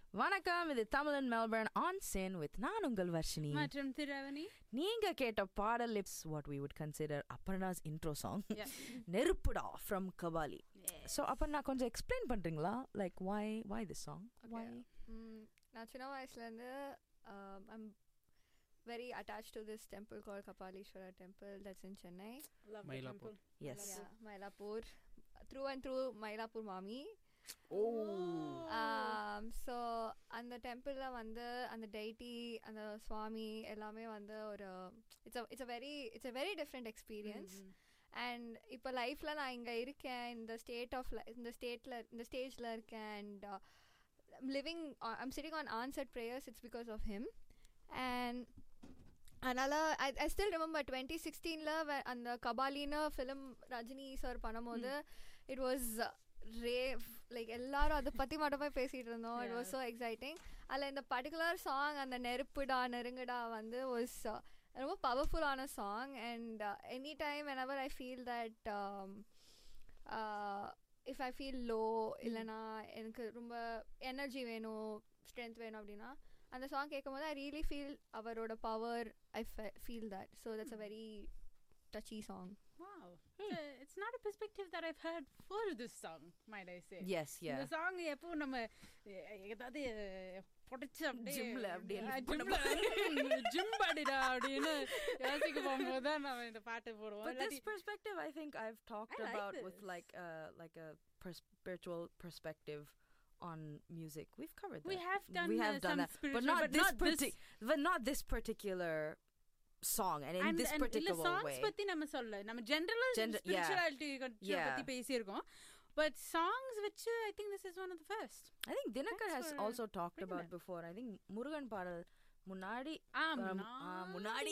வணக்கம் இது தமிழன் மெல்பர்ன் ஆன் சென் வித் நான் உங்கள் வர்ஷினி மற்றும் திரவணி நீங்க கேட்ட பாடல் lips what we would consider Aparna's intro song Yeah. நெருப்புடா ஃப்ரம் கபாலி ஸோ அப்போ நான் கொஞ்சம் எக்ஸ்பிளைன் பண்றீங்களா like why why this song why ம், நான் சின்ன வயசுலேருந்து I'm very attach to this temple call Kapaleeshwarar temple that's in Chennai Mylapore. Yes Yeah, Mylapore through and through Mylapore mami oh so அந்த டெம்பிளில் வந்து அந்த டெய்டி அந்த சுவாமி எல்லாமே வந்து ஒரு it's it's a very it's a very different experience and இப்போ லைஃப்பில் நான் இங்கே இருக்கேன் இந்த ஸ்டேட் ஆஃப் இந்த ஸ்டேட்டில் இந்த ஸ்டேஜில் இருக்கேன் and living I'm sitting on answered prayers it's because of him and அதனால் I I still remember twenty சிக்ஸ்டீனில் அந்த கபாலின்னு ஃபிலிம் ரஜினி சார் பண்ணும்போது இட் வாஸ் ரேவ் லைக் எல்லாரும் அதை பற்றி மட்டுமே பேசிகிட்டு இருந்தோம் இட் வாஸ் ஸோ எக்ஸைட்டிங் அதில் இந்த பர்டிகுலர் சாங் அந்த நெருப்புடா நெருங்குடா வந்து வாஸ் ரொம்ப பவர்ஃபுல்லான song and any time whenever I feel that if I feel low இல்லைனா எனக்கு ரொம்ப எனர்ஜி வேணும் ஸ்ட்ரென்த் வேணும் அப்படின்னா அந்த சாங் கேட்கும்போது ஐ ரியலி ஃபீல் அவரோட power I feel that so that's a very touchy song Wow. It's, a- it's not a perspective that I've heard for this song, might I say. Yes இந்த yeah song எப்போ நம்ம எ- ஏதாவது புடைச்சு அப்படியே Gymல அப்படியே ஆ, lift gymல gym பாடிடா அப்படின்னு யோசிக்க போகும்போது தான் நம்ம இந்த பாட்டு போடுவோம் But this இல்லாட்டி- perspective, I think I've talked I like about with this. like uh like a pers- spiritual perspective on music. We've covered that. We have done, we uh, have done some that, but spiritual, not but this not this. parti- but not this particular song and in And- this and இல்ல particular songs way. பத்தி நம்ம சொல்ல நம்ம ஜெனரலா Gen- yeah. Spirituality Yeah. பத்தி பேசியிருக்கோம் but songs வச்சு I think this is one of the first I think Dinakar Thanks has for also talked bringing about that. before. I think Murugan Padal முன்னாடி ஆ um, ஆ, முன்னாடி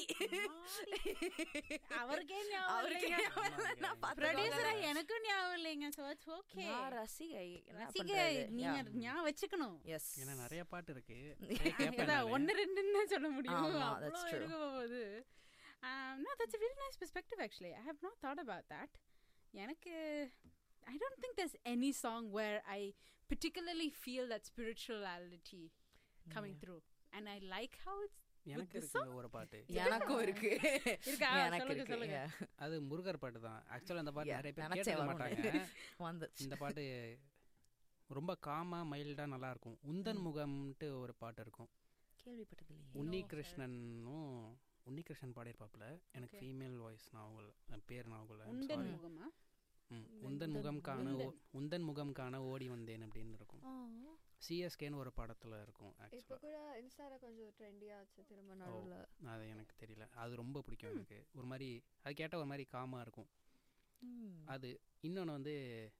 அவருக்கே ஞாபகம் அவருக்கு இல்லைங்க. ஞாபகம் இல்ல, நான் பார்த்து ப்ரொடியூசரா சொல்றேன். எனக்கும் ஞாபகம் இல்லைங்க சோ இட்ஸ் ஓகே நான் ரசிகை என்ன ரசிகை பண்றது? நீங்க Yeah. ஞாபகம் வச்சுக்கணும் Yes. ஏன்னா நிறைய பாட்டு இருக்கு அதான் ஒன்னு ரெண்டுன்னு தான் சொல்ல முடியும் ஆமா, அவ்வளோ that's true. இருக்க போகுது no that's really nice perspective actually i have not thought about that எனக்கு i don't think there's any song where i particularly feel that spirituality coming through and i like how it's எனக்கு this இருக்கு ஒரு பாட்டு எனக்கும் இருக்கு இருக்கா? எனக்கு சொல்லுங்க, இருக்கு சொல்லுங்க. yeah. அது முருகர் பாட்டு தான் ஆக்சுவலா அந்த பாட்டு Yeah, நிறைய பேர் நினைச்சேன் கேட்க வரும்னு. மாட்டாங்க வந்துச்சு. இந்த பாட்டு ரொம்ப காமா மைல்டா நல்லா இருக்கும் உந்தன் முகம்ன்ட்டு ஒரு பாட்டு இருக்கும் கேள்விப்பட்டதில்லையே உன்னி கிருஷ்ணனும் உன்னி கிருஷ்ணன் பாடியிருப்பாப்புல எனக்கு ஃபீமேல் வாய்ஸ் நாவல் பேர் நாவல் உண்டன் முகமா ம் உந்தன் முகம் காண ஓ- உந்தன் முகம் காண ஓடி வந்தேன் அப்படின்னு இருக்கும் சிஎஸ்கேன்னு ஒரு படத்துல இருக்கும் இப்போ ஆக்சுவலா கூட இன்ஸ்டால கொஞ்சம் ட்ரெண்டியாக ஆச்சு திரும்ப நடுவில் அது எனக்கு தெரியல அது ரொம்ப பிடிக்கும் எனக்கு ஒரு மாதிரி அது கேட்டால் ஒரு மாதிரி காமா இருக்கும் அது இன்னொன்று வந்து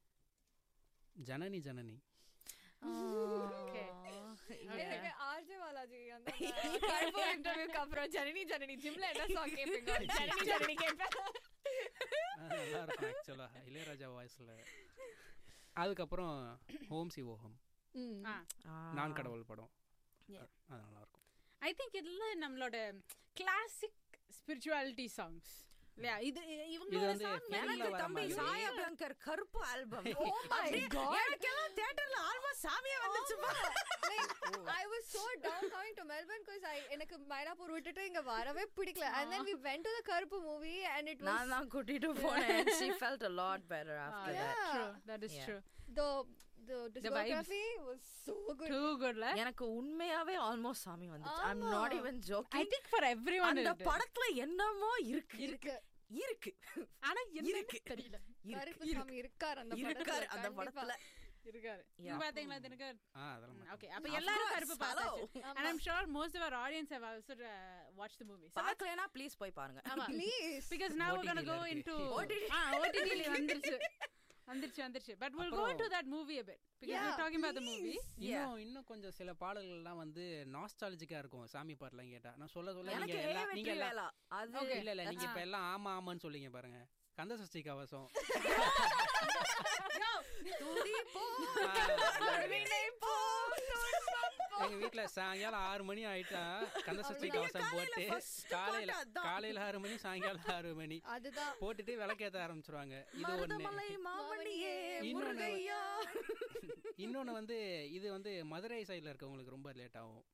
ஜனனி ஜனனி Okay. எனக்கு ஆர்ஜே பாலாஜி அந்த கருப்பூர் இன்டர்வியூக்கு அப்புறம் ஜனனி ஜனனி ஜிம்ல என்ன சாங் கேட்பீங்க ஜனனி ஜனனி கேட்பேன் அது நல்லா இருக்கும் ஆக்சுவலாக இளையராஜா வாய்ஸில் அதுக்கப்புறம் ஹோம் சி ஓஹம் ஆ நான் கடவுள் படம் Yeah. அது நல்லா இருக்கும் ஐ திங்க் இதுல நம்மளோட கிளாசிக் ஸ்பிரிச்சுவாலிட்டி சாங்ஸ் இல்லையா இது இது இவங்களோட வந்து song film ல எனக்கு வர தம்பி மாதிரி. சாயா பிளங்கர் கருப்பு ஆல்பம் my God. எனக்கெல்லாம் தியேட்டர்ல ஆல்பம் சாமியா வந்துச்சுப்பா I was so down coming to Melbourne because I எனக்கு மயிலாப்பூர் விட்டுட்டு இங்க வரவே பிடிக்கல and then we went to the Karuppu movie and it was நான் தான் கூட்டிட்டு போனேன் she felt a lot better after that Yeah. True, that is Yeah. true. the the discography was so good Too good, la? எனக்கு உண்மையாவே almost சாமி வந்துச்சு I am ஆமா. Not even I joking think for everyone அந்த it is. படத்துல என்னமோ இருக்கு இருக்கு இருக்கு ஆனா என்னன்னு இருக்கு. தெரியல கருப்பு சாமி இருக்கார் அந்த இருக்காரு படத்துல அந்த கண்டிப்பா. படத்துல இருக்காரு Yeah. நீங்க பாத்தீங்களா தினகர் ஆ அதெல்லாம் பார்த்தேன். ஓகே அப்ப Of எல்லாரும் course, கருப்பு hello. பார்த்தாச்சு and i'm sure most of our audience have also uh, watched the movie so that's பார்க்கலனா ப்ளீஸ் போய் பாருங்க ஆமா Please. because now we're going to OTT ல go இருக்கு. into OTT. ah OTT ல வந்துருச்சு வந்துருச்சு வந்துருச்சு but we'll go into that movie a bit because Yeah, we're talking about the movie இன்னும் இன்னும் கொஞ்சம் சில பாடல்கள்லாம் வந்து நாஸ்டாலஜிக்கா இருக்கும் சாமி பாட்டுலாம் கேட்டா நான் சொல்ல சொல்ல எனக்கு நீங்க ஏ எல்லாம் நீங்க வெற்றி எல்லாம் வேலா அது இல்ல இல்ல நீங்க இப்ப எல்லாம் ஆமா ஆமான்னு சொல்லிங்க பாருங்க கந்த சஷ்டி கவசம் துதி போ ஆ, கருவினை போ துன்பம் போ எங்க வீட்ல சாயங்காலம் ஆறு மணி ஆயிட்டா கந்த சஷ்டி கவசம் போட்டு காலையில காலையில ஆறு மணி சாயங்காலம் ஆறு மணி அதுதான் போட்டுட்டு விளக்கேத்த ஆரம்பிச்சிருவாங்க இது ஒண்ணு மருதமலை மாமணியே இன்னொன்னு முருகையா இன்னொன்னு வந்து இது வந்து மதுரை சைடுல இருக்கவங்களுக்கு ரொம்ப லேட் ஆகும்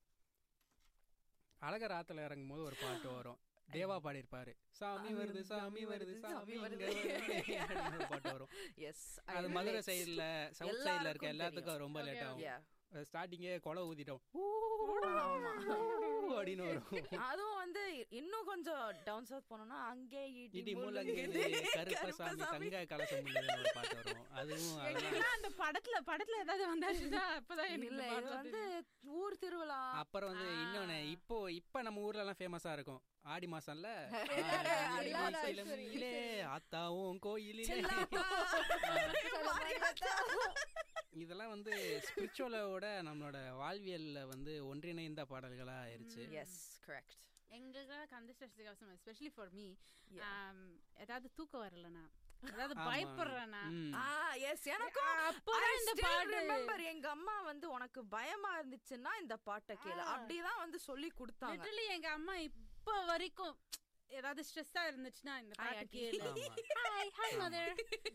அழகர் ஆத்துல இறங்கும் போது ஒரு பாட்டு வரும் தேவா பாடியிருப்பாரு சாமி வருது சாமி வருது சாமி வருது அப்படின்னு ஒரு பாட்டு வரும் எஸ் அது மதுரை சைடுல சவுத் சைடுல இருக்க எல்லாருக்கும் எல்லாத்துக்கும் ரொம்ப லேட் Okay, ஆகும் ஸ்டார்டிங்கே கொலை ஊதிட்டோம் ஆமா. அப்படின்னு வரும் அதுவும் வந்து இன்னும் கொஞ்சம் டவுன் சவுத் போனோம்னா அங்கே இடி இடி முழங்குது முழங்குது கருப்பசாமி தங்க கலசம் உள்ளதுன்னு ஒரு பாட்டு வரும் அதுவும் அதெல்லாம் எங்களுக்குலாம் அந்த படத்துல படத்துல ஏதாவது வந்தாச்சுன்னா அப்பதான் எனக்கு இல்ல இந்த இது பாட்டுலாம் வந்து தெரியும். ஊர் திருவிழா அப்புறம் வந்து ஆ. இன்னொன்னு இப்போ இப்ப நம்ம ஊர்ல எல்லாம் ஃபேமஸா இருக்கும் ஆடி மாசம்ல ஆடி எல்லாரும் மாசிலமிலே ஆத்தாவும் கோயிலிலே செல்லாத்தா. மாரியாத்தா. இதெல்லாம் வந்து ஸ்பிரிச்சுவலோட நம்மளோட வாழ்வியல்ல வந்து ஒன்றிணைந்த பாடல்களா ஆயிருச்சு எஸ் கரெக்ட் எங்களுக்குலாம் கந்த சஷ்டி கவசம் எஸ்பெஷலி ஃபார் மீ Yeah. ஏதாவது தூக்கம் வரலனா ஏதாவது ஆமா. பயப்படுறேனா ம். ஆ எஸ் எனக்கும் அப்பதான் இந்த பாட்டு ரிமெம்பர் எங்க அம்மா வந்து உனக்கு பயமா இருந்துச்சுன்னா இந்த பாட்டை கேளு ஆ. அப்படிதான் வந்து சொல்லி கொடுத்தாங்க லிட்டரலி எங்க அம்மா இப்ப வரைக்கும் ஏதாவது ஸ்ட்ரெஸ்ஸா இருந்துச்சுன்னா இந்த Hi, பாட்டு aunty. கேளு ஆமா. Hi hi mother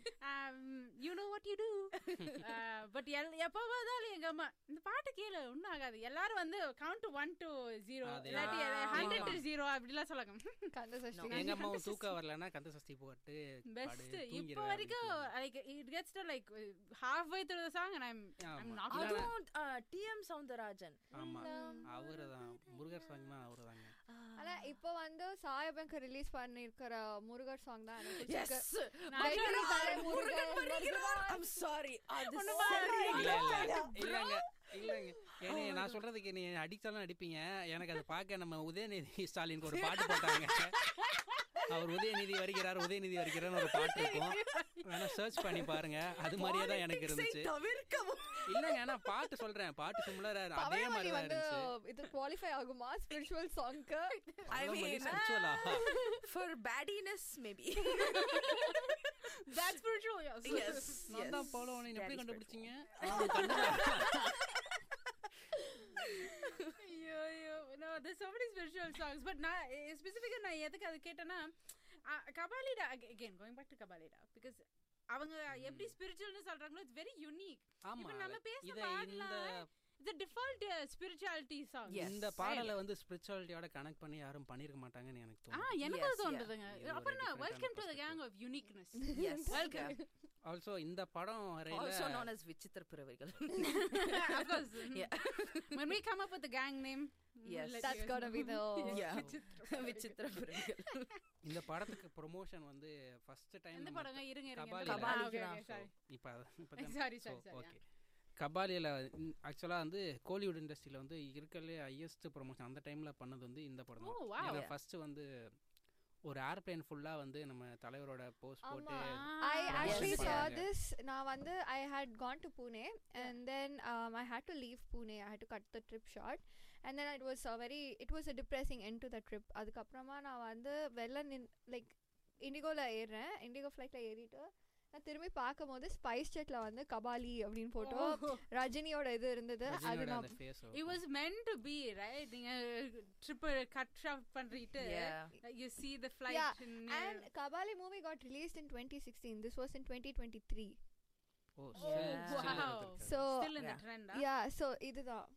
you know what you do but எல் எப்போ பார்த்தாலும் எங்க அம்மா இந்த பாட்டு கேளு ஒன்றும் ஆகாது எல்லாரும் வந்து count to one two zero அதே இல்லாட்டி தான். ஹண்ட்ரட் டு ஆமா. ஜீரோ அப்படிலாம் சொல்லுங்க கந்த சஷ்டி எங்க அம்மாவும் தூக்கம் வரலன்னா கந்த சஷ்டி போட்டு பெஸ்ட் பாடு, இப்போ தூங்கிடு வரைக்கும் like it gets to like half way through the song and I'm I'm ஆமா. நாட் இல்ல, அதுவும் டிஎம் சவுந்தரராஜன் ஆமா அவருதான் முருகர் சாங்னா அவருதாங்க ஆனா இப்போ வந்து சாயபங்க ரிலீஸ் பண்ணிருக்கிற முருகர் சாங் தான் எனக்கு பிடிச்சிருக்கு. எஸ் வெற்றி தலை முருகன் வருகிறார். ஐம் சாரி அது ஒண்ணு சரியா இல்ல இல்ல இல்ல. இல்லங்க இல்லங்க ஏனே நான் சொல்றதுக்கு நீ அடிச்சாலும் அடிப்பீங்க எனக்கு அதை பார்க்க நம்ம உதயநிதி ஸ்டாலினுக்கு ஒரு பாட்டு போட்டாங்க அவர் உதயநிதி வருகிறார் உதயநிதி வருகிறார்னு ஒரு பாட்டு இருக்கும் வேணா சர்ச் பண்ணி பாருங்க அது மாதிரியே தான் எனக்கு Politics-ஐ இருந்துச்சு தவிர்க்கவும் இல்லங்க நான் பாட்டு சொல்றேன் பாட்டு சிமிலரா அதே பவளமணி மாதிரி தான் வந்து இருந்துச்சு இது குவாலிஃபை ஆகுமா ஸ்பிரிச்சுவல் சாங்க்கு I பவளமணி mean, spiritual-ஆ? for baddiness maybe that's spiritual yes நான் yes. தான் பவளமணி எப்படி That is கண்டுபிடிச்சீங்க ஐயோ ஐயோ no there's so many spiritual songs but நான் ஸ்பெசிஃபிக்கா நான் எதுக்கு அது கேட்டேன்னா கபாலிடா அகைன் கோயிங் பேக் டு கபாலிடா பிகாஸ் அவங்க எப்படி ஸ்பிரிச்சுவல்னு சொல்றாங்களோ இட்ஸ் வெரி யூனிக் ஆமா இப்ப நம்ம பேசுற இத இந்த பாடலாம் இது டிஃபால்ட் ஸ்பிரிச்சுவாலிட்டி சாங் Yes. இந்த பாடலை வந்து ஸ்பிரிச்சுவாலிட்டியோட கனெக்ட் பண்ணி யாரும் பண்ணிருக்க மாட்டாங்கன்னு எனக்கு ஆ தோணுது எனக்கு Yes, அது தோன்றதுங்க இது ஒரு அப்புறம் நான் different-ஆன welcome to the perspective. Gang of uniqueness Yes. Welcome also இந்த படம் வரையில also known as விசித்திர பிறவைகள் of course Yeah. when we come up with the gang name we'll Yes. let you That's guys gotta be know. the- Yeah. விசித்திர விசித்திர பிறவைகள் இந்த படத்துக்கு promotion வந்து first time எந்த படங்க இருங்க இருங்க கபாலில. கபாலிக்கு தான். சாரி இப்போ இப்போ சாரி சாரி சாரி ஓகே கபாலியில் ஆக்சுவலாக வந்து கோலிவுட் இண்டஸ்ட்ரியில் வந்து இருக்கிறதுலே ஹையஸ்ட் ப்ரொமோஷன் அந்த டைமில் பண்ணது வந்து இந்த படம் ஓ தான் வாவ் ஏன்னா Yeah. ஃபர்ஸ்ட் வந்து ஒரு ஏர்பிளேன் ஃபுல்லாக வந்து நம்ம தலைவரோட போஸ்ட் போட்டு I Ah. actually Yes. saw பண்ணாங்க. this. நான் வந்து I had gone to Pune and then um, I had to leave Pune. I had to cut the trip short. And then it was a very, it was a depressing end to the trip. அதுக்கப்புறமா நான் வந்து வெளில நின் like இண்டிகோவில் ஏறுறேன் indigo ஃப்ளைட்டில் ஏறிட்டு நான் திரும்பி பார்க்கும்போது ஸ்பைஸ் ஜெட்டில் வந்து கபாலி அப்படின்னு போட்டு ரஜினியோட இது இருந்தது அது ரஜினியோட நான் அந்த phase it was meant to be right நீங்க ட்ரிப் கட் ஷாப் பண்ணிட்டு Yeah. you see the flight Yeah, in, And Kabali movie got released in 2016. This was in 2023. Oh Yeah. wow So still in Yeah. the trend ah? yeah, so இதுதான்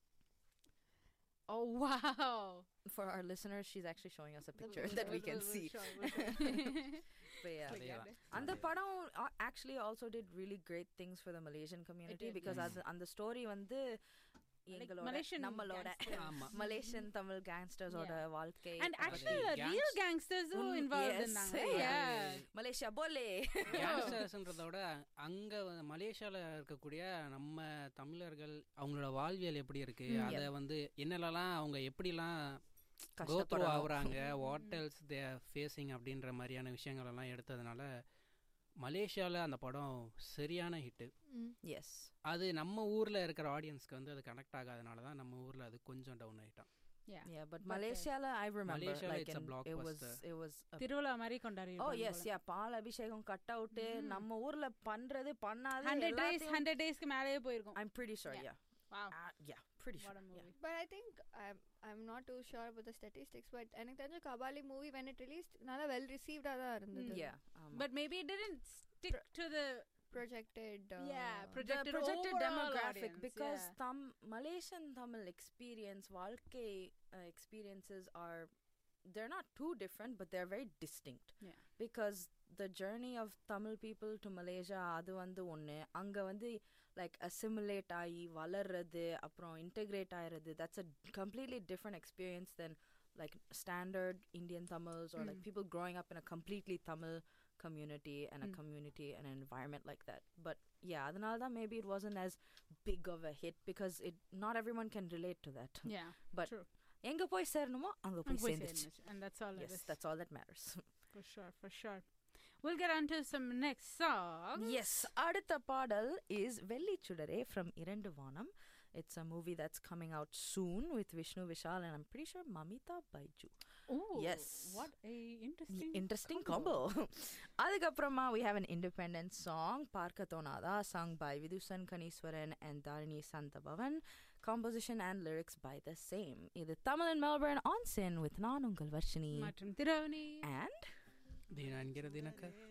oh wow For our listeners, she's actually showing us a picture We'll- that we we'll- can we'll see. show, we'll show. But yeah. Click அதேதான். it. அந்த படம் uh, actually also did really great things for the Malaysian community did, because yes. அது அந்த story வந்து எங்களோட Malaysian நம்மளோட gangsters. ஆமா Malaysian Tamil கேங்ஸ்டர்ஸோட Yeah. வாழ்க்கை and அதை actually பத்தி. uh, real gangs- gangsters உன்- involved yes, இருந்தாங்க yeah. yeah மலேசியா போலே கேங்ஸ்டர்ஸ்ன்றத விட அங்க வந்து மலேசியால இருக்கக்கூடிய நம்ம தமிழர்கள் அவங்களோட வாழ்வியல் எப்படி இருக்கு ம், அத வந்து என்னெல்லாம் அவங்க எப்படிலாம் கோத்ரூ கஷ்டப்படணும். ஆகுறாங்க வாட்டல்ஸ் தே ஃபேஸிங் அப்படின்ற மாதிரியான விஷயங்கள் எல்லாம் எடுத்ததுனால மலேசியால அந்த படம் சரியான ஹிட்டு ம். எஸ் அது நம்ம ஊர்ல இருக்கிற ஆடியன்ஸ்க்கு வந்து அது கனெக்ட் ஆகாதனால தான் நம்ம ஊர்ல அது கொஞ்சம் டவுன் ஆயிட்டான் yeah Yeah, but But, uh, Malaysia, I remember, Malaysia, like it's a in- it was, blockbuster. it was. A, திருவிழா மாதிரி கொண்டாடி oh yes, yeah, பால் அபிஷேகம் கட் அவுட் Mm. நம்ம ஊர்ல பண்றது பண்ணாது ஹண்ட்ரட் டேஸ் எல்லாத்தையும்- ஹண்ட்ரட் டேஸ்க்கு மேலேயே போயிருக்கும் I'm pretty sure, Yeah. yeah. Wow. Uh, yeah, pretty What sure. a yeah. movie. But I think I'm I'm not too sure about the statistics, but எனக்கு தெரிஞ்ச Kabali movie when it released நல்லா well received தான் இருந்தது Yeah. Um, But maybe it didn't stick to the projected uh, yeah the projected, projected overall demographic audience, because yeah. Tam Malaysian Tamil experience, வாழ்க்கை uh, experiences are they're not too different, but they're very distinct. Yeah. Because the journey of Tamil people to Malaysia அது வந்து ஒன்று அங்கே வந்து like assimilate ஆகி வளர்றது அப்புறம் integrate ஆயிறது that's a completely different experience than like standard Indian Tamils or like Mm. people growing up in a completely Tamil community and a Mm. community and an environment like that. But yeah, அதனால தான் maybe it wasn't as big of a hit because it not everyone can relate to that. yeah But true. எங்க போய் சேரணுமோ அங்க And போய் voice சேர்ந்துச்சு. image, and that's all it Yes, is. that's all that matters. for sure for sure we'll get on to some next songs yes, அடுத்த பாடல் is வெள்ளி சுடரே from இரண்டு வானம். It's a movie that's coming out soon with Vishnu Vishal and I'm pretty sure Mamita Baiju. oh Yes. what a interesting Interesting combo. அதுக்கப்புறமா we have an independent song பார்க்க தோணாதா sung by Vithusan கணீஸ்வரன் and Tharini சந்தபவன் composition and lyrics by the same இது Tamil in Melbourne on sin with நான் உங்கள் வர்ஷினி மற்றும் திரவணி and தினம் என்கிற தினக்க